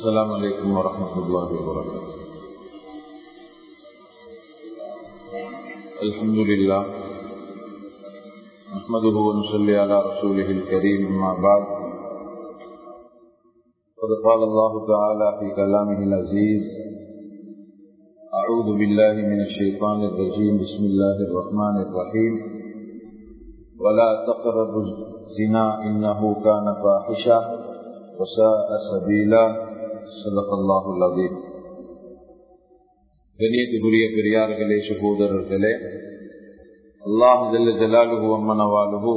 السلام عليكم ورحمة الله وبركاته الحمد لله نحمده ونصلي على رسوله الكريم أما بعد قد قال الله تعالى في كلامه العزيز أعوذ بالله من الشيطان الرجيم بسم الله الرحمن الرحيم ولا تقربوا الزنا إنه كان فاحشة وساء سبيلا صدق الله العظيم கண்ணியத்துக்குரிய பெரியார்களே சகோதரர்களே அல்லாஹ் ஜல்ல ஜலாலுகு அம்மனவாலுகு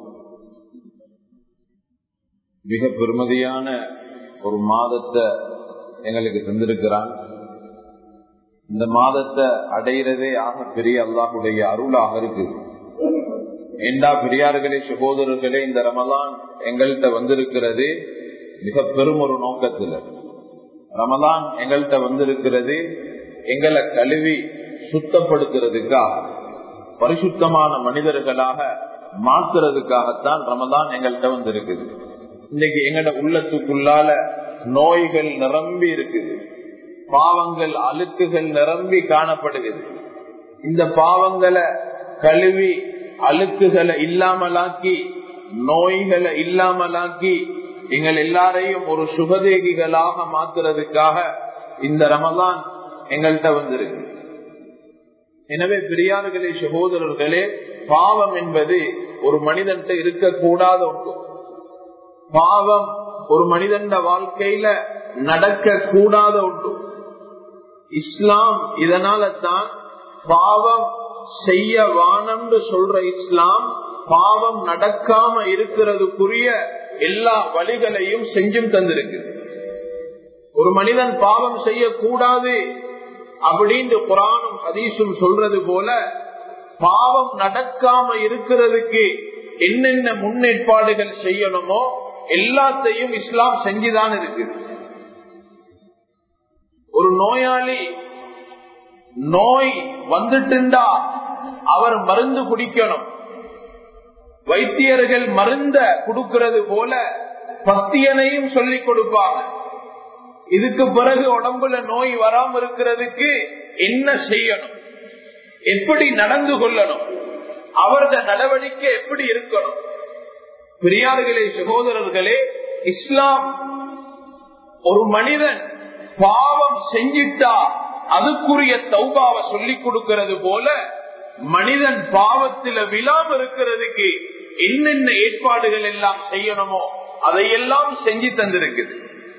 மிக பெருமதியான ஒரு மாதத்தை எங்களுக்கு தந்திருக்கிறான் இந்த மாதத்தை அடைகிறதே ஆக பெரிய அல்லாஹுடைய அருளாக இருக்கு ஏண்டா பெரியார்களே சகோதரர்களே இந்த ரமலான் எங்கள்கிட்ட வந்திருக்கிறது மிக பெரும் ஒரு நோக்கத்துல ரமலான் எங்கள்கிட்ட வந்திருக்கிறது எங்களை கழுவி சுத்தப்படுத்துறதுக்காக பரிசுத்தமான மனிதர்களாக மாத்துறதுக்காகத்தான் ரமதான் எங்கள்கிட்ட வந்திருக்குது இன்னைக்கு எங்கட உள்ளத்துக்குள்ளால நோய்கள் நிரம்பி இருக்குது பாவங்கள் அழுக்குகள் நிரம்பி காணப்படுகிறது இந்த பாவங்களை கழுவி அழுக்குகளை இல்லாமலாக்கி நோய்களை இல்லாமலாக்கி எங்கள் எல்லாரையும் ஒரு சுகதேகிகளாக மாத்துறதுக்காக இந்த ரமதான் எங்கள்கிட்ட வந்திருக்கு எனவே பெரியார்களே சகோதரர்களே பாவம் என்பது ஒரு மனிதன்கிட்ட இருக்கக்கூடாத ஒன்று பாவம் ஒரு மனிதன் வாழ்க்கையில நடக்க கூடாத ஒன்று இஸ்லாம் இதனால தான் பாவம் செய்ய வானம்னு சொல்ற இஸ்லாம் பாவம் நடக்காம இருக்கிறதுக்குரிய எல்லா வழிகளையும் செஞ்சும் தந்திருக்கு ஒரு மனிதன் பாவம் செய்யக்கூடாது அப்படின்னு குரானும் ஹதீஸும் சொல்றது போல பாவம் நடக்காம இருக்கிறதுக்கு என்னென்ன முன்னேற்பாடுகள் செய்யணுமோ எல்லாத்தையும் இஸ்லாம் செஞ்சுதான் இருக்கு ஒரு நோயாளி நோய் வந்துட்டுண்டா அவர் மருந்து குடிக்கணும் வைத்தியர்கள் மருந்த கொடுக்கிறது போல பத்தியனையும் சொல்லிக் கொடுப்பாங்க இதுக்கு பிறகு உடம்புல நோய் வராம இருக்கிறதுக்கு என்ன செய்யணும் எப்படி நடந்து கொள்ளணும் அவரது நடவடிக்கை எப்படி இருக்கணும் பெரியார்களே சகோதரர்களே இஸ்லாம் ஒரு மனிதன் பாவம் செஞ்சிட்டா அதுக்குரிய தௌபாவை சொல்லிக் கொடுக்கிறது போல மனிதன் பாவத்தில விழாம இருக்கிறதுக்கு என்னென்ன ஏற்பாடுகள் எல்லாம் செய்யணுமோ அதையெல்லாம் செஞ்சு தந்திருக்குது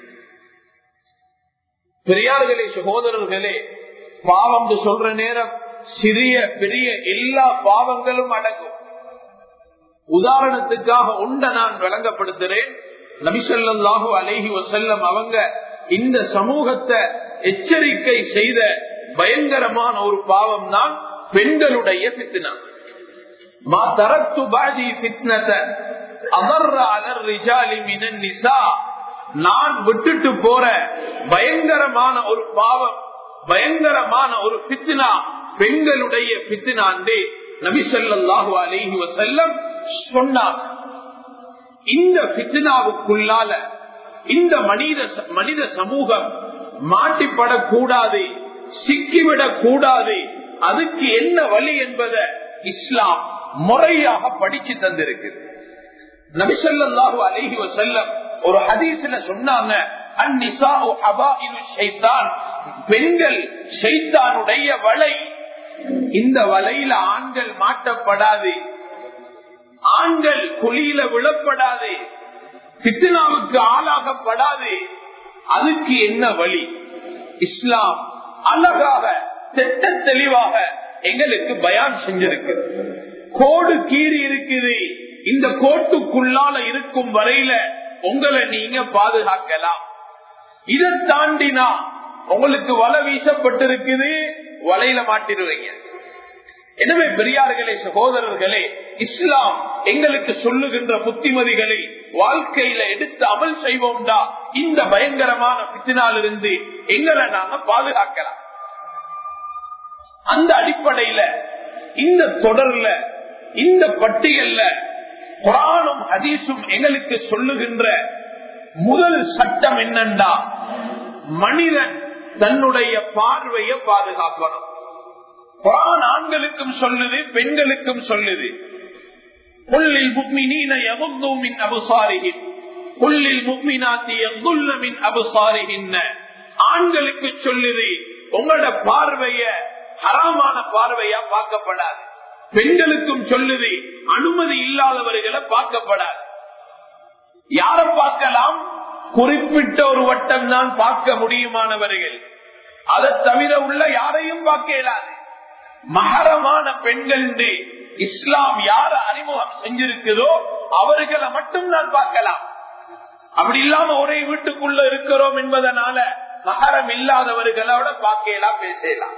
பெரியார்களே சகோதரர்களே பாவம் சொல்ற நேரம் சிறிய பெரிய எல்லா பாவங்களும் அடங்கும் உதாரணத்துக்காக உண்ட நான் விளங்கப்படுத்துறேன் நபிசல்லாஹு அலேஹி வசல்லம் அவங்க இந்த சமூகத்தை எச்சரிக்கை செய்த பயங்கரமான ஒரு பாவம் தான் பெண்களுடைய பித்னா மா தரத்து பாதி பித்னத்தை அமர்ற அலர் ரிஜாலி மினன் நிசா நான் விட்டுட்டு போற பயங்கரமான ஒரு பாவம் பயங்கரமான ஒரு பித்தினா பெண்களுடைய பித்தினாண்டே நபிசல்லாஹு அலிஹி வசல்லம் சொன்னார் இந்த பித்தினாவுக்குள்ளால இந்த மனித மனித சமூகம் மாட்டிப்படக்கூடாது சிக்கிவிடக் கூடாது அதுக்கு என்ன வழி என்பதை இஸ்லாம் முறையாக படிச்சு தந்திருக்கு நபிசல்லாஹு அலிஹி வசல்லம் ஒரு ஹதீஸ்ல சொன்னாங்க பெண்கள் ஷைத்தானுடைய வலை இந்த வலையில ஆண்கள் மாட்டப்படாது ஆண்கள் குழியில விழப்படாது பித்னாவுக்கு ஆளாகப்படாது அதுக்கு என்ன வழி இஸ்லாம் அழகாக திட்ட தெளிவாக எங்களுக்கு பயான் செஞ்சிருக்கு கோடு கீறி இருக்குது இந்த கோட்டுக்குள்ளால இருக்கும் வரையில உங்களை நீங்க பாதுகாக்கலாம் இதை தாண்டினா உங்களுக்கு வலை வீசப்பட்டிருக்குது வலையில மாட்டிடுவீங்க எனவே பெரியார்களே சகோதரர்களே இஸ்லாம் எங்களுக்கு சொல்லுகின்ற புத்திமதிகளை வாழ்க்கையில எடுத்து அமல் செய்வோம்டா இந்த பயங்கரமான பித்தினாலிருந்து எங்களை நாங்க பாதுகாக்கலாம் அந்த அடிப்படையில இந்த தொடர்ல இந்த பட்டியல்ல குரானும் ஹதீஸும் எங்களுக்கு சொல்லுகின்ற முதல் சட்டம் என்னண்டா மனிதன் தன்னுடைய பார்வையை பாதுகாக்கணும் குரான் ஆண்களுக்கும் சொல்லுது பெண்களுக்கும் சொல்லுது புல்லில் முக்மினீன யகுந்து மின் அபுசாரிகின் புல்லில் முக்மினாத்தி யகுல்ல மின் அபுசாரிகின்ன ஆண்களுக்கு சொல்லுது உங்களோட பார்வைய ஹராமான பார்வையா பார்க்கப்படாது பெண்களுக்கும் சொல்லுது அனுமதி இல்லாதவர்களை பார்க்கப்படாது யார பார்க்கலாம் குறிப்பிட்ட ஒரு வட்டம் தான் பார்க்க முடியுமானவர்கள் அதை தவிர உள்ள யாரையும் பார்க்க இயலாது மகரமான பெண்கள் இஸ்லாம் யார அறிமுகம் செஞ்சிருக்குதோ அவர்களை மட்டும் நான் பார்க்கலாம் அப்படி இல்லாம ஒரே வீட்டுக்குள்ள இருக்கிறோம் என்பதனால மகரம் இல்லாதவர்களோட பார்க்கலாம் பேசலாம்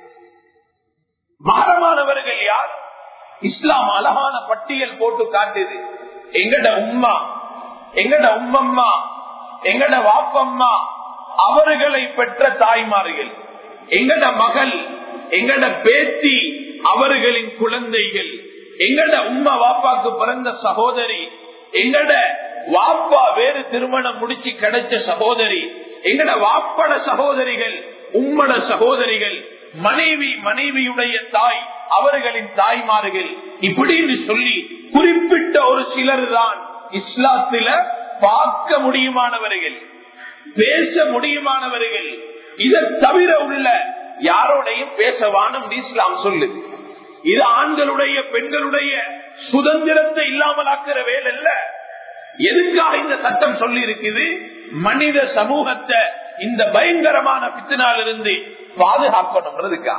மகரமானவர்கள் யார் இஸ்லாம் அழகான பட்டியல் போட்டு காட்டுது எங்கட உம்மா எங்கட உம்மம்மா எங்கட வாப்பம்மா அவர்களை பெற்ற தாய்மார்கள் எங்கட மகள் எங்கட பேத்தி அவர்களின் குழந்தைகள் எங்கட உம்மா வாப்பாக்கு பிறந்த சகோதரி எங்கட வாப்பா வேறு திருமணம் முடிச்சு கிடைச்ச சகோதரி எங்கட வாப்பட சகோதரிகள் உம்மட சகோதரிகள் மனைவி மனைவியுடைய தாய் அவர்களின் தாய்மார்கள் இப்படின்னு சொல்லி குறிப்பிட்ட ஒரு சிலர் தான் இஸ்லாத்தில பார்க்க முடியுமானவர்கள் பேச முடியுமானவர்கள் இதை தவிர உள்ள யாரோடையும் பேச வானம் இஸ்லாம் சொல்லுது இது ஆண்களுடைய பெண்களுடைய சுதந்திரத்தை இல்லாமலாக்குற வேலை அல்ல எதுக்காக இந்த சட்டம் சொல்லி இருக்குது மனித சமூகத்தை இந்த பயங்கரமான பித்தினாலிருந்து பாதுகாக்கணும்ன்றதுக்கா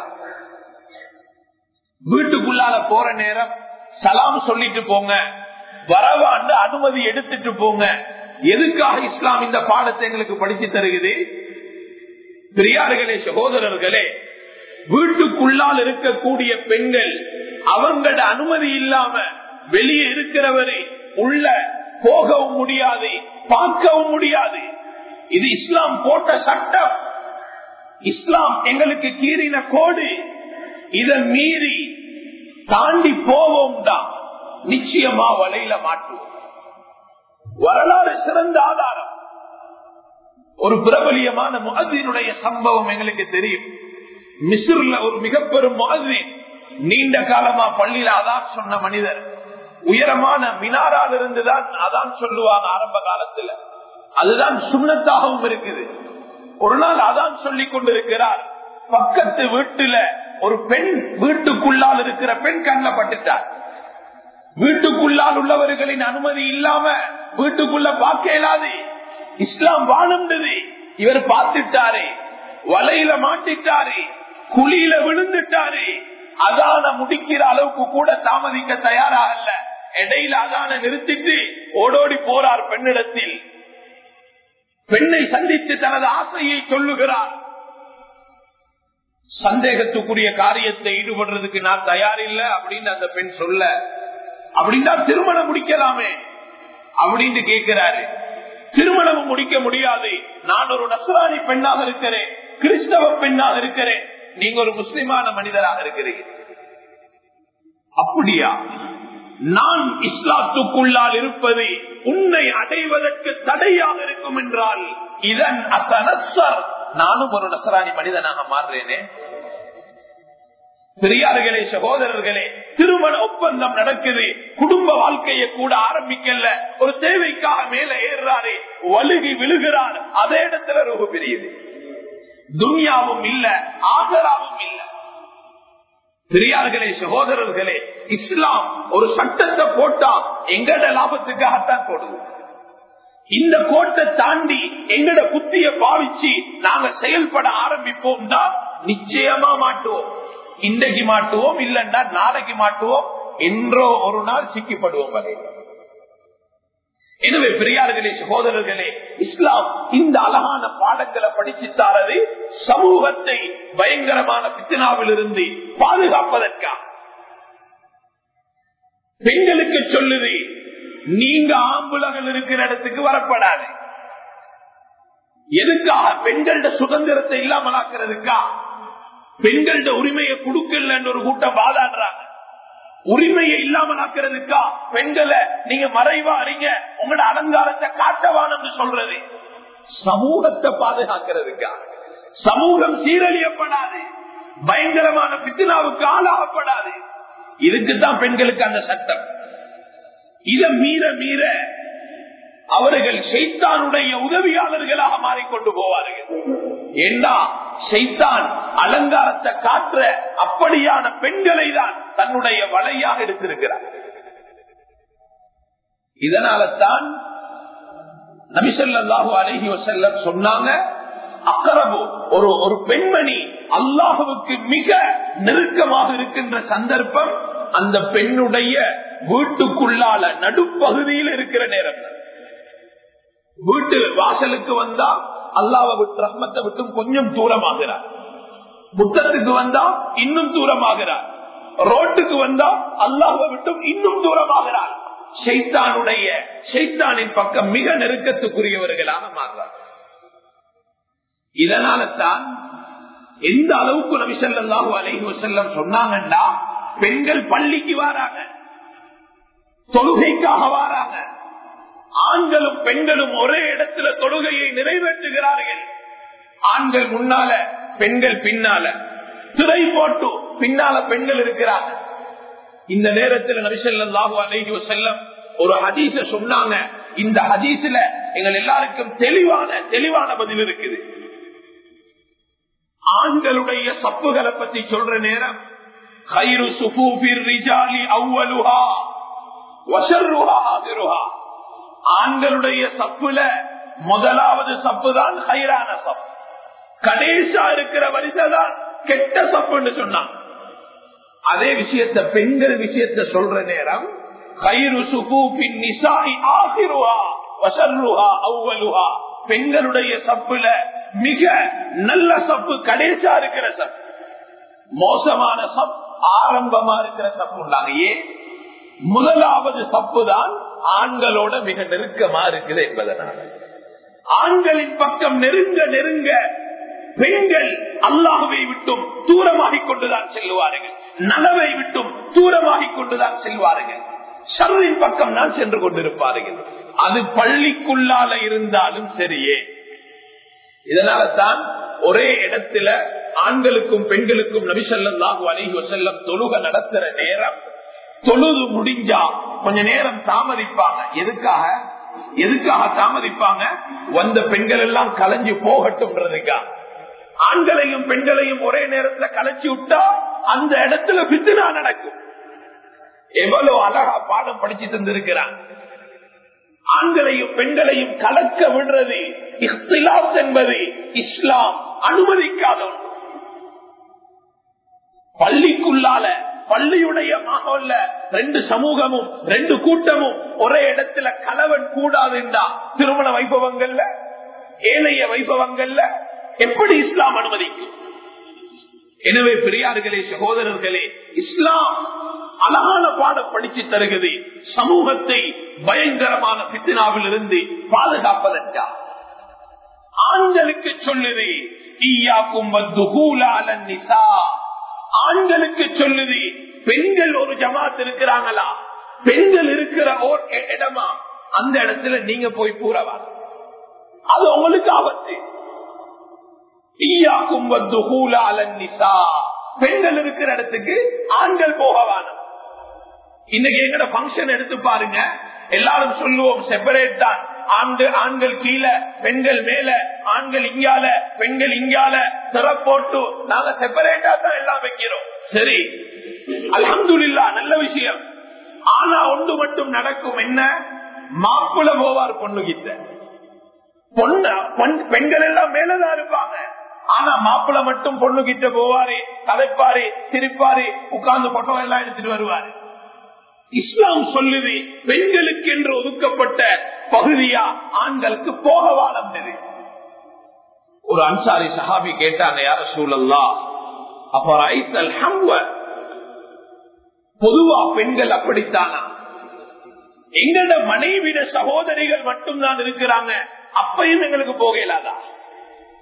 வீட்டுக்குள்ளால போற நேரம் சலாம் சொல்லிட்டு போங்க வரவாண்டு அனுமதி எடுத்துட்டு போங்க எதுக்காக இஸ்லாம் இந்த பாடத்தை எங்களுக்கு படிச்சு தருகிறது பெரியார்களே சகோதரர்களே வீட்டுக்குள்ளால் இருக்கக்கூடிய பெண்கள் அவங்களோட அனுமதி இல்லாம வெளியே இருக்கிறவரை உள்ள போகவும் முடியாது பார்க்கவும் முடியாது இது இஸ்லாம் போட்ட சட்டம் இஸ்லாம் எங்களுக்கு கீறின கோடு இதை மீறி தாண்டி போவோம் தான் நிச்சயமா வலையில மாட்டுவோம் வரலாறு சிறந்த ஆதாரம் ஒரு பிரபலியமான முகத்தினுடைய சம்பவம் எங்களுக்கு தெரியும் மிஸ்ர்ல ஒரு மிக பெரும் முகத்தின் நீண்ட காலமா பள்ளியில அதான் சொன்ன மனிதர் உயரமான மினாரால் இருந்துதான் அதான் சொல்லுவாங்க ஆரம்ப காலத்துல அதுதான் சுண்ணத்தாகவும் இருக்குது ஒரு நாள் அதான் சொல்லிக் கொண்டிருக்கிறார் பக்கத்து வீட்டுல ஒரு பெண் வீட்டுக்குள்ளால் இருக்கிற பெண் கண்ணப்பட்டுட்டார் வீட்டுக்குள்ளால் உள்ளவர்களின் அனுமதி இல்லாம வீட்டுக்குள்ள பார்க்க இயலாது இஸ்லாம் வாழுந்தது இவர் பார்த்துட்டாரு வலையில மாட்டிட்டாரு குழியில விழுந்துட்டாரு அதான முடிக்கிற அளவுக்கு கூட தாமதிக்க தயாராகல இடையில அதான நிறுத்திட்டு ஓடோடி போறார் பெண்ணிடத்தில் பெண்ணை சந்தித்து தனது ஆசையை சொல்லுகிறார் சந்தேகத்துக்குரிய காரியத்தை ஈடுபடுறதுக்கு நான் தயார் இல்ல அப்படின்னு அந்த பெண் சொல்ல அப்படின்னா திருமணம் முடிக்கலாமே அப்படின்னு கேட்கிறாரு திருமணம் முடிக்க முடியாது நான் ஒரு நசுராணி பெண்ணாக இருக்கிறேன் கிறிஸ்தவ பெண்ணாக இருக்கிறேன் நீங்க ஒரு முஸ்லிமான மனிதராக இருக்கிறீங்க அப்படியா நான் இஸ்லாத்துக்குள்ளால் இருப்பது உன்னை அடைவதற்கு தடையாக இருக்கும் என்றால் இதன் அத்தனசர் நானும் ஒரு நசராணி மனிதனாக மாறுறேனே பெரியார்களே சகோதரர்களே திருமண ஒப்பந்தம் நடக்குது குடும்ப வாழ்க்கையை கூட ஆரம்பிக்கல ஒரு தேவைக்காக மேல ஏறுறாரு வலுகி விழுகிறார் அதே இடத்துல ரொம்ப பெரியது துன்யாவும் இல்ல ஆகராவும் இல்ல பெரியார்களே சகோதரர்களே இஸ்லாம் ஒரு சட்டத்தை போட்டா எங்கட லாபத்துக்காகத்தான் போடுது இந்த கோட்டை தாண்டி எங்கட புத்திய பாவிச்சு நாங்க செயல்பட ஆரம்பிப்போம் தான் நிச்சயமா மாட்டுவோம் இன்றைக்கு மாட்டுவோம் இல்லைன்னா நாளைக்கு மாட்டுவோம் என்றோ ஒரு நாள் சிக்கிப்படுவோம் வரை எனவே பெரியார்களே சகோதரர்களே இஸ்லாம் இந்த அழகான பாடங்களை படிச்சு தாரது சமூகத்தை பயங்கரமான பித்தனாவில் இருந்து பாதுகாப்பதற்கா பெண்களுக்கு சொல்லுது நீங்க ஆம்புலகள் இருக்கிற இடத்துக்கு வரப்படாது எதுக்காக பெண்களோட சுதந்திரத்தை இல்லாமலாக்குறதுக்கா பெண்களோட உரிமையை கொடுக்கலன்னு ஒரு கூட்டம் வாதாடுறாங்க உரிமையை இல்லாமல் ஆக்குறதுக்கா பெண்களை நீங்க மறைவா அறிங்க உங்களோட அலங்காரத்தை காட்டவான்னு சொல்றது சமூகத்தை பாதுகாக்கிறதுக்கா சமூகம் சீரழியப்படாது பயங்கரமான பித்தினாவுக்கு ஆளாகப்படாது இதுக்குத்தான் பெண்களுக்கு அந்த சட்டம் இத மீற மீற அவர்கள் செய்தானுடைய உதவியாளர்களாக மாறிக்கொண்டு போவார்கள் ஏன்னா செய்தான் அலங்காரத்தை காற்ற அப்படியான பெண்களை தான் தன்னுடைய வலையாக எடுத்திருக்கிறார் இதனால தான் நபிசல்லாஹு அலஹி வசல்லம் சொன்னாங்க அக்கரபு ஒரு ஒரு பெண்மணி அல்லாஹுவுக்கு மிக நெருக்கமாக இருக்கின்ற சந்தர்ப்பம் அந்த பெண்ணுடைய வீட்டுக்குள்ளால நடுப்பகுதியில் இருக்கிற நேரம் வீட்டு வாசலுக்கு வந்தா அல்லாவை விட்டு ரஹ்மத்தை விட்டும் கொஞ்சம் தூரமாகிறார் புத்தத்துக்கு வந்தா இன்னும் தூரமாகிறார் ரோட்டுக்கு வந்தா அல்லாஹை விட்டும் இன்னும் தூரமாகிறார் ஷைத்தானுடைய ஷைத்தானின் பக்கம் மிக நெருக்கத்துக்குரியவர்களாக மாறுறார் இதனால தான் எந்த அளவுக்கு நபி ஸல்லல்லாஹு அலைஹி வஸல்லம் சொன்னாங்கன்னா பெண்கள் பள்ளிக்கு வராங்க தொழுகைக்காக வராங்க ஆண்களும் பெண்களும் ஒரே இடத்துல தொழுகையை நிறைவேற்றுகிறார்கள் ஆண்கள் முன்னால பெண்கள் பின்னால திரை போட்டு பின்னால பெண்கள் இருக்கிறாங்க இந்த நேரத்தில் நபிசல்லாஹு அலைஹி வஸல்லம் ஒரு ஹதீஸ சொன்னாங்க இந்த ஹதீஸ்ல எங்கள் எல்லாருக்கும் தெளிவான தெளிவான பதில் இருக்குது ஆண்களுடைய சப்புகளை பத்தி சொல்ற நேரம் خير صفوف الرجال اولها وشرها آخرها ஆண்களுடைய சப்புல முதலாவது சப்பு தான் ஹைரான சப் கடைசா இருக்கிற வரிசைதான் கெட்ட சப்புன்னு சொன்னான் அதே விஷயத்த பெண்கள் விஷயத்த சொல்ற நேரம் கயிறு சுகூபின் நிசாய் ஆகிருவா வசல்லுஹா அவ்வலுஹா பெண்களுடைய சப்புல மிக நல்ல சப்பு கடைசா இருக்கிற சப் மோசமான சப் ஆரம்பமா இருக்கிற சப்புண்டாங்க ஏன் முதலாவது சப்பு தான் ஆண்களோட மிக நெருக்கமா இருக்குது என்பதனால ஆண்களின் பக்கம் நெருங்க நெருங்க பெண்கள் அல்லாஹுவை விட்டும் தூரமாகிக் கொண்டுதான் செல்வார்கள் நலவை விட்டும் தூரமாகிக் கொண்டுதான் செல்வார்கள் ஷர்ரின் பக்கம் தான் சென்று கொண்டிருப்பார்கள் அது பள்ளிக்குள்ளால இருந்தாலும் சரியே இதனால தான் ஒரே இடத்துல ஆண்களுக்கும் பெண்களுக்கும் நபிசல்லாஹு அலஹி வசல்லம் தொழுக நடத்துற நேரம் தொழுது முடிஞ்சா கொஞ்ச நேரம் தாமதிப்பாங்க எதுக்காக எதுக்காக தாமதிப்பாங்க வந்த பெண்கள் எல்லாம் கலைஞ்சு போகட்டும்ன்றதுக்கா ஆண்களையும் பெண்களையும் ஒரே நேரத்துல கலைச்சி விட்டா அந்த இடத்துல பித்துனா நடக்கும் எவ்வளவு அழகா பாடம் படிச்சு தந்திருக்கிறான் ஆண்களையும் பெண்களையும் கலக்க விடுறது இஸ்லாஸ் என்பது இஸ்லாம் அனுமதிக்காத ஒன்று பள்ளிக்குள்ளால பள்ளியுடைய மாகோல்ல ரெண்டு சமூகமும் ரெண்டு கூட்டமும் ஒரே இடத்துல கலவன் கூடாதுண்டா திருமண வைபவங்கள்ல ஏனைய வைபவங்கள்ல எப்படி இஸ்லாம் அனுமதிக்கும் எனவே பெரியார்களே சகோதரர்களே இஸ்லாம் அழகான பாடம் படிச்சு தருகிறது சமூகத்தை பயங்கரமான பித்தினாவில் இருந்து பாதுகாப்பதற்கா ஆண்களுக்கு சொல்லுது ஈயாக்கும் ஆண்களுக்கு சொல்லுது பெண்கள் ஒரு ஜமாத் இருக்கிறாங்களா பெண்கள் இருக்கிற ஓர் இடமா அந்த இடத்துல நீங்க போய் பூரவா அது உங்களுக்கு ஆபத்து பெண்கள் இருக்கிற இடத்துக்கு ஆண்கள் போகவான இன்னைக்கு எங்கட பங்கன் எடுத்து பாருங்க எல்லாரும் சொல்லுவோம் செப்பரேட் தான் ஆண்கள் ஆண்கள் கீழே பெண்கள் மேல ஆண்கள் இங்கால பெண்கள் இங்கால திறப்போட்டு நாங்க செப்பரேட்டா தான் எல்லாம் வைக்கிறோம் சரி அலமதுல்லா நல்ல விஷயம் ஆனா ஒன்று மட்டும் நடக்கும் என்ன மாப்பிள போவார் பொண்ணு கிட்ட பொண்ணு பெண்கள் எல்லாம் மேலதான் இருப்பாங்க ஆனா மாப்பிள்ள மட்டும் பொண்ணு கிட்ட போவாரு கதைப்பாரு சிரிப்பாரு உட்கார்ந்து போட்டோ எல்லாம் எடுத்துட்டு வருவாரு இஸ்லாம் சொல்லுது பெண்களுக்கு என்று ஒதுக்கப்பட்ட பகுதியா ஆண்களுக்கு போகவா நடந்தது ஒரு அன்சாரி சஹாபி கேட்டாங்க யார சூழல்லா அப்ப பொதுவா பெண்கள் அப்படித்தானா எங்களோட மனைவிட சகோதரிகள் மட்டும்தான் இருக்கிறாங்க அப்பையும் எங்களுக்கு போக இயலாதா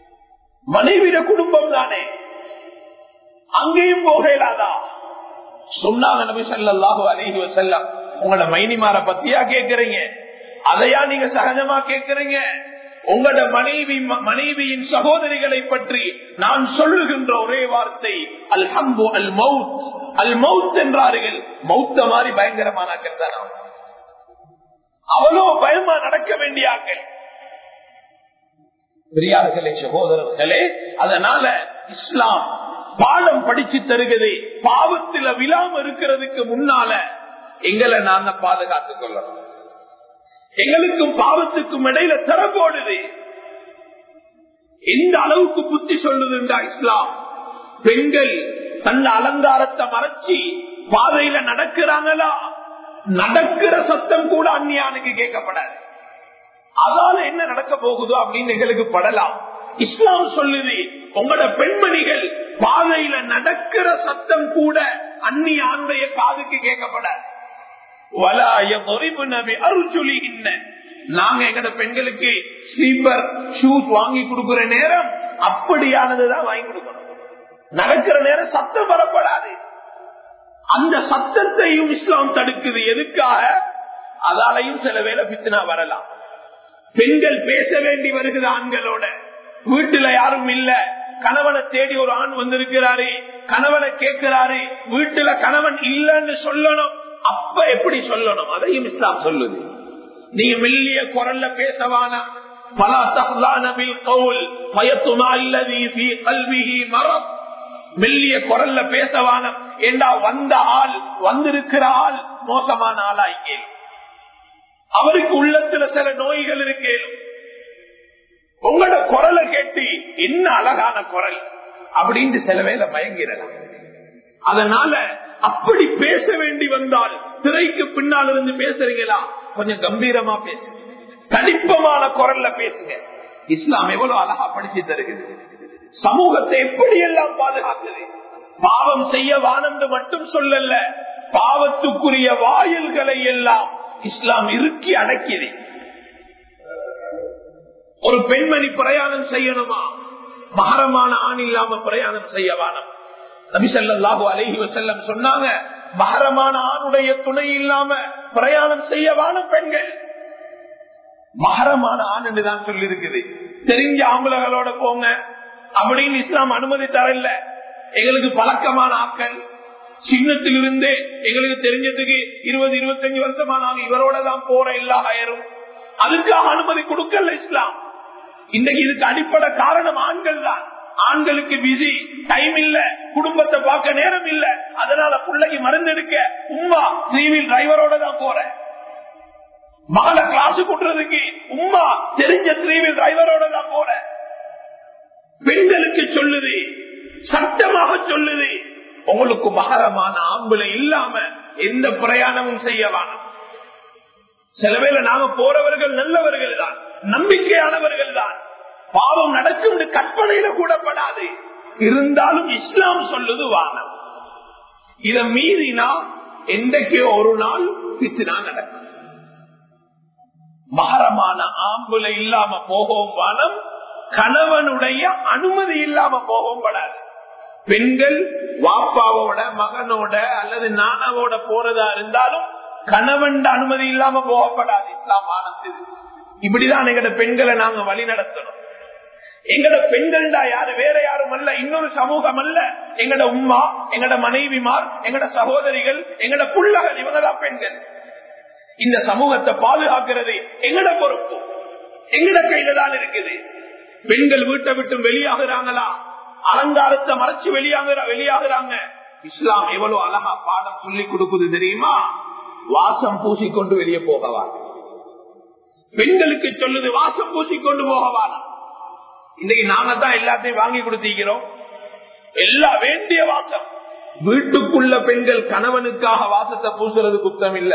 மனைவிட குடும்பம் தானே அங்கேயும் போக இயலாதா சொன்னாங்க நபி ஸல்லல்லாஹு அலைஹி வஸல்லம் உங்களோட மைனிமார பத்தியா கேக்குறீங்க அதையா நீங்க சகஜமா கேக்குறீங்க உங்களோட மனைவி மனைவியின் சகோதரிகளை பற்றி நான் சொல்லுகின்ற ஒரே வார்த்தை அல் ஹம்பு அல் மவுத் அல் மவுத் என்றார்கள் மௌத்த மாதிரி பயங்கரமானாக்கள் தான் அவங்க. அவ்வளோ பயமா நடக்க வேண்டிய ஆக்கள் பெரியார்களே சகோதரர்களே அதனால இஸ்லாம் பாடம் படிச்சு தருகிறது பாவத்துல விழாம இருக்கிறதுக்கு முன்னால எங்களை நாங்க பாதுகாத்துக் கொள்ளணும் எங்களுக்கும் பாவத்துக்கும் இடையில தர போடுது எந்த அளவுக்கு புத்தி சொல்லுதுண்டா இஸ்லாம் பெண்கள் தன் அலங்காரத்தை மறைச்சி பாதையில நடக்கிறாங்களா நடக்கிற சத்தம் கூட அந்நியானுக்கு கேட்கப்படாது அதால என்ன நடக்க போகுதோ அப்படின்னு எங்களுக்கு படலாம் இஸ்லாம் சொல்லுது உங்களோட பெண்மணிகள் பாதையில நடக்கிற சத்தம் கூட அந்நிய ஆண்டைய காதுக்கு கேட்கப்படாது வலாய தொரிபு நபி அருச்சுலி இன்ன நாங்க எங்கட பெண்களுக்கு ஸ்லீப்பர் ஷூஸ் வாங்கி கொடுக்கிற நேரம் அப்படியானதுதான் வாங்கி கொடுக்கணும் நடக்கிற நேரம் சத்தம் வரப்படாது அந்த சத்தத்தையும் இஸ்லாம் தடுக்குது எதுக்காக அதாலையும் சில வேலை பித்தினா வரலாம் பெண்கள் பேச வேண்டி வருகிற ஆண்களோட வீட்டுல யாரும் இல்ல கணவனை தேடி ஒரு ஆண் வந்திருக்கிறாரு கணவனை கேட்கிறாரு வீட்டுல கணவன் இல்லன்னு சொல்லணும் அப்ப எப்படி சொல்லணும் அதையும் இஸ்லாம் சொல்லுது நீங்க மெல்லிய குரல்ல பேசவானா பல தகுலானவில் கவுல் பயத்துமா இல்லதி ஃபீ கல்விஹி மரம் மெல்லிய குரல்ல பேசவானம் ஏண்டா வந்த ஆள் வந்திருக்கிற ஆள் மோசமான ஆளாய்க்கே அவருக்கு உள்ளத்துல சில நோய்கள் இருக்கு உங்களோட குரலை கேட்டு என்ன அழகான குரல் அப்படின்னு சில வேலை மயங்கிடலாம் அதனால அப்படி பேச வேண்டி வந்தால் திரைக்கு பின்னால் இருந்து பேசுறீங்களா கொஞ்சம் கம்பீரமா பேசுங்க தனிப்பமான குரல்ல பேசுங்க இஸ்லாம் எவ்வளவு அழகா படிச்சு தருகிறது சமூகத்தை எப்படி எல்லாம் பாதுகாக்குது பாவம் செய்ய வானந்து மட்டும் சொல்லல பாவத்துக்குரிய வாயில்களை எல்லாம் இஸ்லாம் இறுக்கி அடக்கியது ஒரு பெண்மணி பிரயாணம் செய்யணுமா மகரமான ஆண் இல்லாம பிரயாணம் செய்ய வானம் நபிசல்லாஹு அலஹி வசல்லம் சொன்னாங்க மகரமான ஆணுடைய துணை இல்லாம பிரயாணம் செய்ய வானம் பெண்கள் மகரமான ஆண் என்று தான் சொல்லி இருக்குது தெரிஞ்ச ஆம்பளங்களோட போங்க அப்படின்னு இஸ்லாம் அனுமதி தரல எங்களுக்கு பழக்கமான ஆக்கள் சின்னத்திலிருந்தே எங்களுக்கு தெரிஞ்சதுக்கு இருபது இருபத்தஞ்சு வருஷமா நாங்க இவரோட தான் போற எல்லா ஆயிரும் அதுக்காக அனுமதி கொடுக்கல இஸ்லாம் இன்றைக்கு இதுக்கு அடிப்படை காரணம் ஆண்கள் தான் ஆண்களுக்கு பிஸி டைம் இல்ல குடும்பத்தை பார்க்க நேரம் இல்ல அதனால பிள்ளைக்கு மருந்தெடுக்க உமா த்ரீவில் டிரைவரோட தான் போறேன் மகளை கிளாஸ் கூட்டுறதுக்கு உமா தெரிஞ்ச த்ரீவில் டிரைவரோட தான் போறேன் பெண்களுக்கு சொல்லுது சட்டமாக சொல்லுது உங்களுக்கு மகரமான ஆம்பளை இல்லாம எந்த பிரயாணமும் செய்ய வேணாம் சில வேளை நாம போறவர்கள் நல்லவர்கள் தான் நம்பிக்கையானவர்கள் தான் பாவம் நடக்கும் கற்பனையில கூடப்படாது இருந்தாலும் இஸ்லாம் சொல்லுது வானம் இத மீறினா என்றைக்கே ஒரு நாள் பித்தினா நடக்கும் மகரமான ஆம்புல இல்லாம போகவும் வானம் கணவனுடைய அனுமதி இல்லாம போகவும் படாது பெண்கள் வாப்பாவோட மகனோட அல்லது நானாவோட போறதா இருந்தாலும் கணவன் அனுமதி இல்லாம போகப்படாது இஸ்லாம் ஆனது இப்படிதான் எங்கட பெண்களை நாங்க வழி நடத்தணும் எங்கட பெண்கள்டா யாரு வேற யாரும் அல்ல இன்னொரு சமூகம் அல்ல எங்கட உமா எங்கட மனைவிமார் எங்கட சகோதரிகள் எங்கட புள்ளகள் இவங்கதான் பெண்கள் இந்த சமூகத்தை பாதுகாக்கிறது எங்கட பொறுப்பு எங்கட கையில தான் இருக்குது பெண்கள் வீட்டை விட்டு வெளியாகிறாங்களா அலங்காரத்தை மறைச்சு வெளியாகிற வெளியாகிறாங்க இஸ்லாம் எவ்வளவு அழகா பாடம் சொல்லி கொடுக்குது தெரியுமா வாசம் பூசிக்கொண்டு வெளியே போகவா பெண்களுக்கு சொல்லுது வாசம் பூசிக்கொண்டு போகவா இன்னைக்கு நாங்க தான் எல்லாத்தையும் வாங்கி கொடுத்திருக்கிறோம் எல்லா வேண்டிய வாசம் வீட்டுக்குள்ள பெண்கள் கணவனுக்காக வாசத்தை பூசுறது குத்தம் இல்ல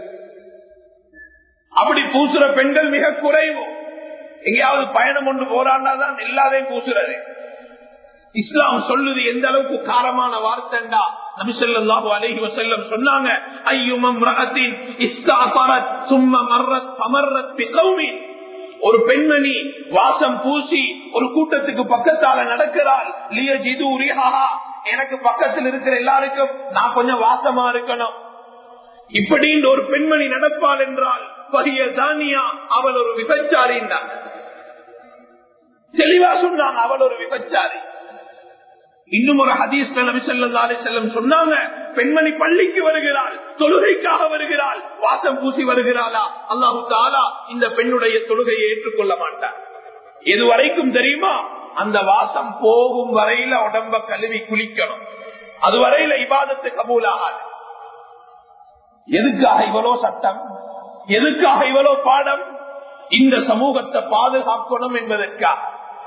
அப்படி பூசுற பெண்கள் மிக குறைவு எங்கேயாவது பயணம் கொண்டு போறாண்டா தான் எல்லாத்தையும் பூசுறது இஸ்லாம் சொல்லுது எந்த அளவுக்கு காரமான வார்த்தைண்டா நபிசல்லாஹு அலஹி வசல்லம் சொன்னாங்க ஐயுமம் ரகத்தின் இஸ்தாபரத் சும்ம மர்ரத் பமர்ரத் பிகௌமின் ஒரு பெண்மணி வாசம் பூசி ஒரு கூட்டத்துக்கு பக்கத்தால நடக்கிறாள் எனக்கு பக்கத்தில் இருக்கிற எல்லாருக்கும் நான் கொஞ்சம் வாசமா இருக்கணும் இப்படின்னு ஒரு பெண்மணி நடப்பாள் என்றால் பகிய தானியா அவள் ஒரு விபச்சாரின்றான் தெளிவா சொன்னாங்க அவள் ஒரு விபச்சாரி இன்னும் ஒரு ஹதீஸ்ல நபி ஸல்லல்லாஹு அலைஹி வஸல்லம் சொன்னாங்க பெண்மணி பள்ளிக்கு வருகிறாள் தொழுகைக்காக வருகிறாள் வாசம் பூசி வருகிறாளா அல்லாஹு தாலா இந்த பெண்ணுடைய தொழுகையை ஏற்றுக்கொள்ள மாட்டார் எது வரைக்கும் தெரியுமா அந்த வாசம் போகும் வரையில உடம்ப கழுவி குளிக்கணும் அது வரையில இபாதத்து கபூலாகாது எதுக்காக இவ்வளோ சட்டம் எதுக்காக இவ்வளோ பாடம் இந்த சமூகத்தை பாதுகாக்கணும் என்பதற்காக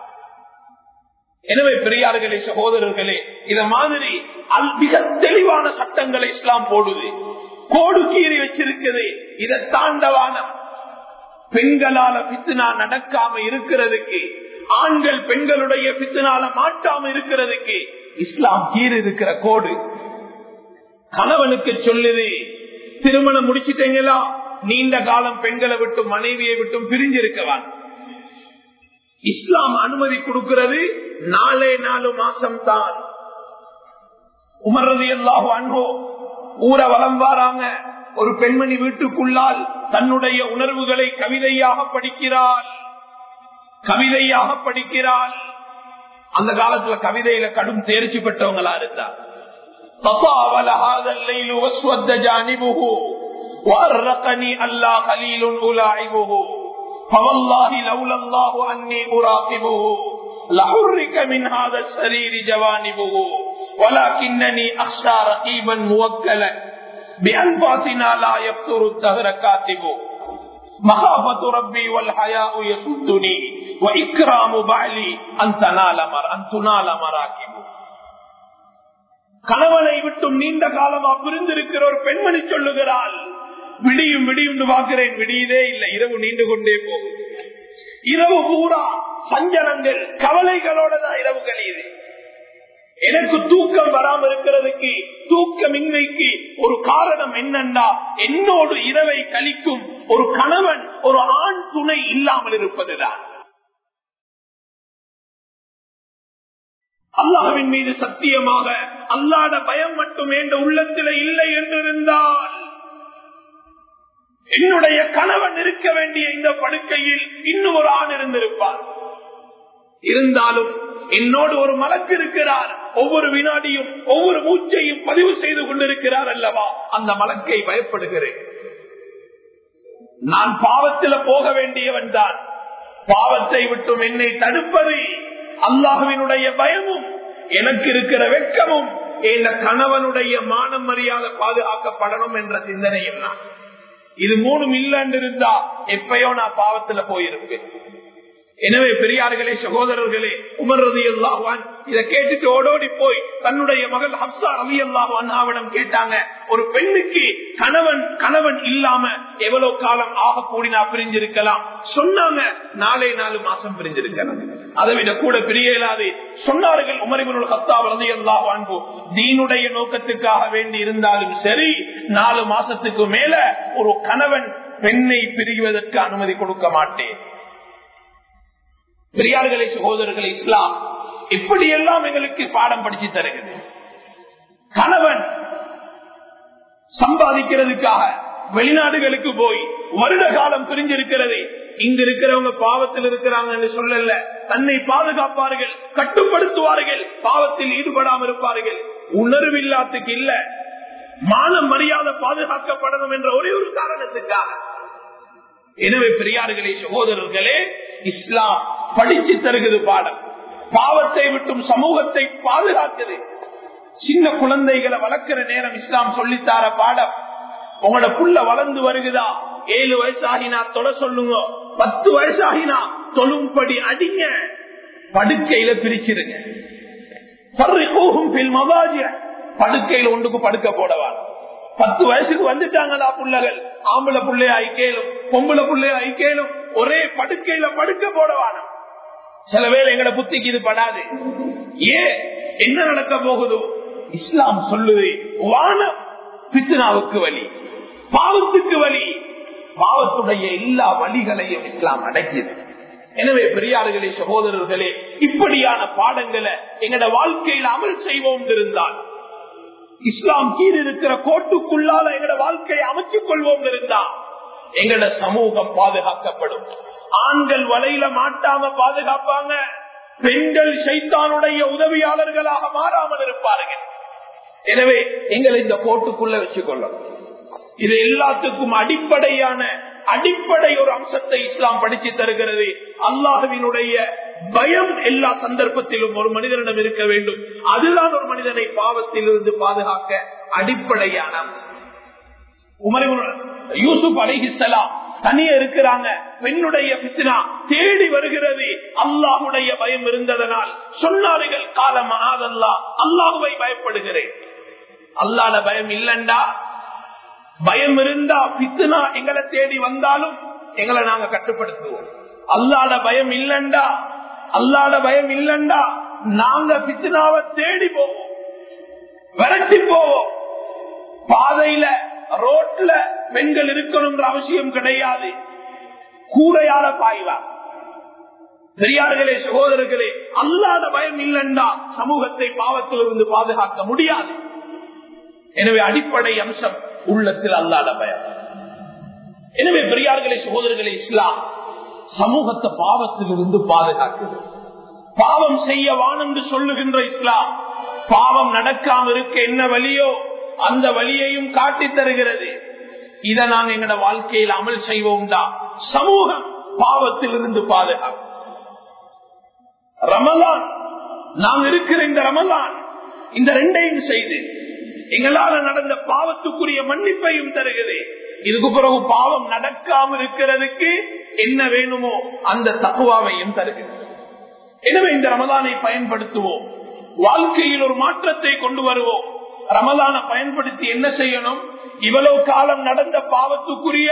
எனவே பெரியார்களே சகோதரர்களே இத மாதிரி அல் மிக தெளிவான சட்டங்களை இஸ்லாம் போடுது கோடு கீறி வச்சிருக்குது இதை தாண்டவான பெண்களால பித்துனா நடக்காம இருக்கிறதுக்கு ஆண்கள் பெண்களுடைய பித்துனால மாட்டாம இருக்கிறதுக்கு இஸ்லாம் கீறி இருக்கிற கோடு கணவனுக்கு சொல்லுது திருமணம் முடிச்சிட்டீங்களா நீண்ட காலம் பெண்களை விட்டும் மனைவியை விட்டும் பிரிஞ்சிருக்கவான் இஸ்லாம் அனுமதி கொடுக்கிறது நாலே நாலு மாசம் தான் உமர்றது எல்லாகும் அன்போ ஊர வளம் வாராங்க ஒரு பெண்மணி வீட்டுக்குள்ளால் தன்னுடைய உணர்வுகளை கவிதையாக படிக்கிறாள் கவிதையாக படிக்கிறாள் அந்த காலத்துல கவிதையில கடும் தேர்ச்சி பெற்றவங்களா இருந்தா تطاول هذا الليل واسود جانبه وأرقني ألا خليل ألاعبه فوالله لولا الله أني أراقبه لحرك من هذا السرير جوانبه ولكنني أخشى رقيبا موكلا بأنفاسنا لا يفتر الدهر كاتبه مخافة ربي والحياء يسدني وإكرام بعلي أن تنال مر أن تنال مراكبه கணவனை விட்டும் நீண்ட காலமா பிரிந்திருக்கிற ஒரு பெண்மணி சொல்லுகிறாள் விடியும் விடியும் பார்க்கிறேன் விடியதே இல்லை இரவு நீண்டு கொண்டே போகும் இரவு பூரா சஞ்சலங்கள் கவலைகளோட தான் இரவு கழியுது எனக்கு தூக்கம் வராம இருக்கிறதுக்கு தூக்கமின்மைக்கு ஒரு காரணம் என்னன்னா என்னோடு இரவை கழிக்கும் ஒரு கணவன் ஒரு ஆண் துணை இல்லாமல் இருப்பதுதான் அல்லாஹின் மீது சத்தியமாக அல்லாத பயம் மட்டும் என்ற உள்ளத்தில் இல்லை என்றிருந்தால் என்னுடைய கணவன் இருக்க வேண்டிய இந்த படுக்கையில் இன்னும் ஒரு ஆண் இருந்திருப்பார் இருந்தாலும் என்னோடு ஒரு மலக்கு இருக்கிறார் ஒவ்வொரு வினாடியும் ஒவ்வொரு மூச்சையும் பதிவு செய்து கொண்டிருக்கிறார் அல்லவா அந்த மலக்கை பயப்படுகிறேன் நான் பாவத்தில போக வேண்டியவன் தான் பாவத்தை விட்டும் என்னை தடுப்பது அல்லாஹுவினுடைய பயமும் எனக்கு இருக்கிற வெட்கமும் என் கணவனுடைய மானம் மரியாதை பாதுகாக்கப்படணும் என்ற சிந்தனையும் நான் இது மூணும் இல்லைன்னு இருந்தா எப்பயோ நான் பாவத்துல போயிருப்பேன் எனவே பெரியார்களே சகோதரர்களே உமர் ரதி அல்லாஹான் இதை கேட்டுட்டு ஓடோடி போய் தன்னுடைய மகள் ஹப்சா ரவி அல்லாஹான் கேட்டாங்க ஒரு பெண்ணுக்கு கணவன் கணவன் இல்லாம எவ்வளவு காலம் ஆக கூடினா பிரிஞ்சிருக்கலாம் சொன்னாங்க நாலே நாலு மாசம் பிரிஞ்சிருக்கலாம் அதை விட கூட பிரிய இயலாது சொன்னார்கள் உமரிபுல் ஹத்தா ரதி அல்லாஹான் தீனுடைய நோக்கத்துக்காக வேண்டி இருந்தாலும் சரி நாலு மாசத்துக்கு மேல ஒரு கணவன் பெண்ணை பிரிவதற்கு அனுமதி கொடுக்க மாட்டேன் பெரியார்களே சகோதரர்களே இஸ்லாம் இப்படியெல்லாம் எங்களுக்கு பாடம் படிச்சு தருகிறது கணவன் சம்பாதிக்கிறதுக்காக வெளிநாடுகளுக்கு போய் வருட காலம் பிரிஞ்சிருக்கிறது இங்க இருக்கிறவங்க பாவத்தில் இருக்கிறாங்க சொல்லல தன்னை பாதுகாப்பார்கள் கட்டுப்படுத்துவார்கள் பாவத்தில் ஈடுபடாமல் இருப்பார்கள் உணர்வு இல்லாத்துக்கு இல்ல மான மரியாதை பாதுகாக்கப்படணும் என்ற ஒரே ஒரு காரணத்துக்காக எனவே பெரியார்களே சகோதரர்களே இஸ்லாம் படிச்சு தருகிறது பாடம் பாவத்தை விட்டும் சமூகத்தை பாதுகாக்குது சின்ன குழந்தைகளை வளர்க்கிற நேரம் இஸ்லாம் சொல்லித்தார பாடம் உங்களோட புள்ள வளர்ந்து வருகுதா ஏழு வயசாகினா தொலை சொல்லுங்க பத்து வயசாகினா தொழும்படி அடிங்க படுக்கையில பிரிச்சிருங்க படுக்கையில ஒன்றுக்கு படுக்க போடவா பத்து வயசுக்கு வந்துட்டாங்களா புள்ளகள் ஆம்பளை புள்ளைய ஐக்கேலும் பொம்பளை புள்ளைய ஐக்கேலும் ஒரே படுக்கையில படுக்க போடவானா சில வேலை எங்கட புத்திக்கு இது படாது ஏன் என்ன நடக்க போகுதோ இஸ்லாம் சொல்லுது வானம் பித்னாவுக்கு வழி பாவத்துக்கு வழி பாவத்துடைய எல்லா வழிகளையும் இஸ்லாம் அடக்கியது எனவே பெரியார்களே சகோதரர்களே இப்படியான பாடங்களை எங்கட வாழ்க்கையில் அமல் செய்வோம் இருந்தால் இஸ்லாம் கீழ் இருக்கிற கோட்டுக்குள்ளால எங்கட வாழ்க்கையை அமைச்சுக் கொள்வோம் இருந்தா எங்கட சமூகம் பாதுகாக்கப்படும் ஆண்கள் வலையில மாட்டாம பாதுகாப்பாங்க பெண்கள் சைத்தானுடைய உதவியாளர்களாக மாறாமல் இருப்பார்கள் எனவே எங்களை இந்த கோட்டுக்குள்ள வச்சுக்கொள்ளணும் இது எல்லாத்துக்கும் அடிப்படையான அடிப்படை ஒரு அம்சத்தை இஸ்லாம் படிச்சு தருகிறது அல்லாஹுவினுடைய பயம் எல்லா சந்தர்ப்பத்திலும் ஒரு மனிதனிடம் இருக்க வேண்டும் அதுதான் ஒரு மனிதனை பாவத்தில் இருந்து பாதுகாக்க அடிப்படையான அம்சம் உமர் யூசுப் அலைஹிஸ்ஸலாம் தனியே இருக்கிறாங்க பெண்ணுடைய பித்னா தேடி வருகிறது அல்லாஹுடைய பயம் இருந்ததனால் சொன்னார்கள் காலம் ஆதல்லா அல்லாஹுவை பயப்படுகிறேன் அல்லாத பயம் இல்லண்டா பயம் இருந்தா பித்னா எங்களை தேடி வந்தாலும் எங்களை நாங்க கட்டுப்படுத்துவோம் அல்லாத பயம் இல்லண்டா அல்லாத பயம் இல்லண்டா நாங்க பித்னாவை தேடி போவோம் விரட்டி போவோம் பாதையில ரோட்ல பெண்கள் இருக்கணும்ன்ற அவசியம் கிடையாது கூரையால பாய்வா பெரியார்களே சகோதரர்களே அல்லாத பயம் இல்லைன்னா சமூகத்தை பாவத்திலிருந்து பாதுகாக்க முடியாது எனவே அடிப்படை அம்சம் உள்ளத்தில் அல்லாத பயம் எனவே பெரியார்களே சகோதரர்களே இஸ்லாம் சமூகத்தை பாவத்திலிருந்து பாதுகாக்குது பாவம் செய்ய வானென்று சொல்லுகின்ற இஸ்லாம் பாவம் நடக்காம இருக்க என்ன வழியோ அந்த வழியையும் காட்டி தருகிறது இதை நாங்க எங்கட வாழ்க்கையில் அமல் செய்வோம்டா சமூகம் பாவத்தில் இருந்து பாதுகாக்கும் ரமலான் நாம் இருக்கிற இந்த ரமலான் இந்த ரெண்டையும் செய்து எங்களால நடந்த பாவத்துக்குரிய மன்னிப்பையும் தருகிறது இதுக்கு பிறகு பாவம் நடக்காம இருக்கிறதுக்கு என்ன வேணுமோ அந்த தக்குவாவையும் தருகிறது எனவே இந்த ரமலானை பயன்படுத்துவோம் வாழ்க்கையில் ஒரு மாற்றத்தை கொண்டு வருவோம் ரமலான பயன்படுத்தி என்ன செய்யணும் இவ்வளவு காலம் நடந்த பாவத்துக்குரிய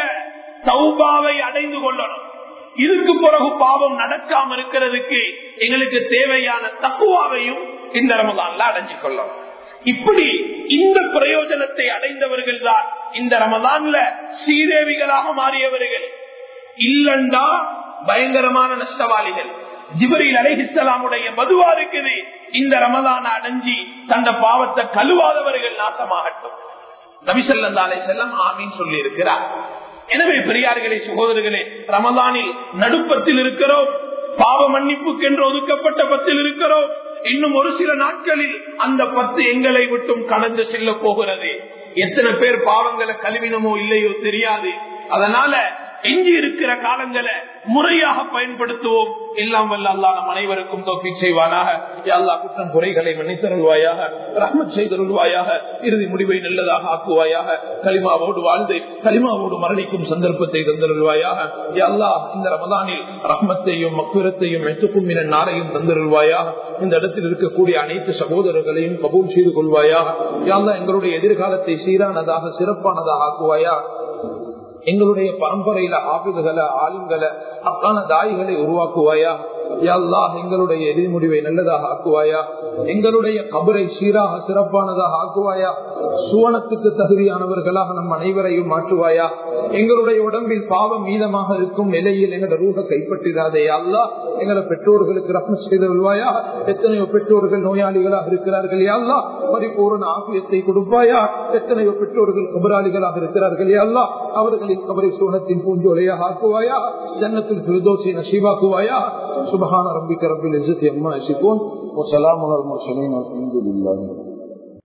தௌபாவை அடைந்து கொள்ளணும் இதுக்கு பிறகு பாவம் நடக்காம இருக்கிறதுக்கு எங்களுக்கு தேவையான தக்குவாவையும் இந்த ரமதான்ல அடைஞ்சு கொள்ளணும் இப்படி இந்த பிரயோஜனத்தை அடைந்தவர்கள் தான் இந்த ரமதான்ல ஸ்ரீதேவிகளாக மாறியவர்கள் இல்லண்டா பயங்கரமான நஷ்டவாளிகள் ஜிபரில் அலைஹிஸ்லாமுடைய மதுவா இருக்குது இந்த ரமதான அடைஞ்சி தந்த பாவத்தை கழுவாதவர்கள் நாசமாகட்டும் நபிசல்லாலே செல்லம் ஆமீன் சொல்லி இருக்கிறார் எனவே பெரியார்களே சகோதரர்களே ரமதானில் நடுப்பத்தில் இருக்கிறோம் பாவ மன்னிப்புக்கு என்று ஒதுக்கப்பட்ட பத்தில் இருக்கிறோம் இன்னும் ஒரு சில நாட்களில் அந்த பத்து எங்களை விட்டும் கடந்து செல்ல போகிறது எத்தனை பேர் பாவங்களை கழுவினமோ இல்லையோ தெரியாது அதனால எஞ்சி இருக்கிற காலங்களை முறையாக பயன்படுத்துவோம் எல்லாம் வல்ல அல்லா நம் அனைவருக்கும் தோப்பி செய்வானாக எல்லா குற்றம் குறைகளை மன்னித்தருள்வாயாக ரஹ்மத் செய்தருள்வாயாக இறுதி முடிவை நல்லதாக ஆக்குவாயாக களிமாவோடு வாழ்ந்து களிமாவோடு மரணிக்கும் சந்தர்ப்பத்தை தந்தருள்வாயாக எல்லா இந்த ரமதானில் ரஹ்மத்தையும் மக்குரத்தையும் எட்டுக்கும் என நாரையும் தந்தருள்வாயாக இந்த இடத்தில் இருக்கக்கூடிய அனைத்து சகோதரர்களையும் கபூல் செய்து கொள்வாயாக யாழ்லா எங்களுடைய எதிர்காலத்தை சீரானதாக சிறப்பானதாக ஆக்குவாயா எங்களுடைய பரம்பரையில ஆபிதுகளை ஆளுங்களை அக்கான தாய்களை உருவாக்குவாயா யாழ்லா எங்களுடைய எதிர்முடிவை நல்லதாக ஆக்குவாயா எங்களுடைய கபரை சீராக சிறப்பானதாக ஆக்குவாயா சுவனத்துக்கு தகுதியானவர்களாக நம் அனைவரையும் மாற்றுவாயா எங்களுடைய உடம்பில் பாவம் மீதமாக இருக்கும் நிலையில் எங்களோட ரூக கைப்பற்றிடாதே அல்லா எங்களோட பெற்றோர்களுக்கு ரத்ன செய்தருள்வாயா எத்தனையோ பெற்றோர்கள் நோயாளிகளாக இருக்கிறார்கள் யாழ்லா பரிபூர்ண ஆசியத்தை கொடுப்பாயா எத்தனையோ பெற்றோர்கள் கபராளிகளாக இருக்கிறார்கள் யாழ்லா அவர்களின் கபரை சோனத்தின் பூஞ்சோலையாக ஆக்குவாயா ஜன்னத்தில் பிரதோசி நசீவாக்குவாயா சுபஹான ரப்பிக்க ரப்பில் இஸ்ஸத்தி அம்மா யசிகூன் வஸலாமு அலல் முர்சலீன் வல்ஹம்துலில்லாஹி